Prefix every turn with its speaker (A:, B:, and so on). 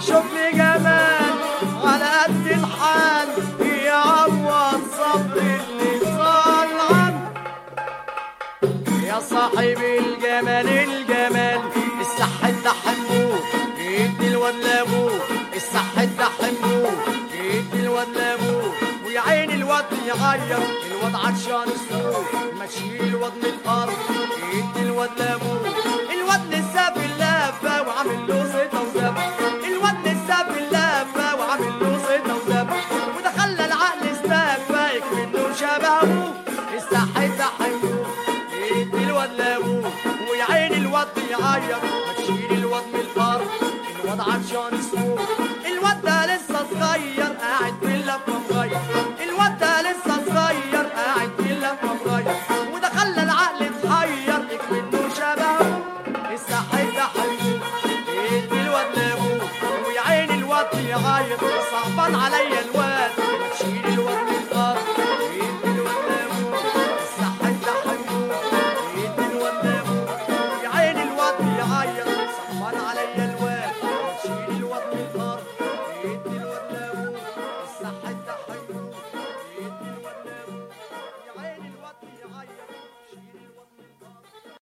A: شوف لي جمال على قد الحال يعوض صبر اللي صار عنه يا صاحب الجمال الجمال الصح ده حموه يدي الواد لابوه الصح ده حموه يدي الواد لابوه ويا عين الواد يغير الواد عطشان السوق ما تشيل الواد من الارض يدي الواد لابوه الواد لسه في اللافه وعامل له صيته وزبه الواد لسه في اللافه وعامل له صيته وزبه وده خلى العقل استكفى يكمل شبهه الصح ده حموه يدي الواد لابوه ويا عين الواد بيعيط ما تشيل الواد من الارض الواد عطشان اسمه الواد ده لسه صغير قاعد في اللفه مغير الواد ده لسه صغير قاعد في اللفه مغير وده خلى العقل اتحير يكمنه شبهه الصحي ده حبيبه يدي الواد لابوه ويا عين الواد بيعيط صعبان عليا الواد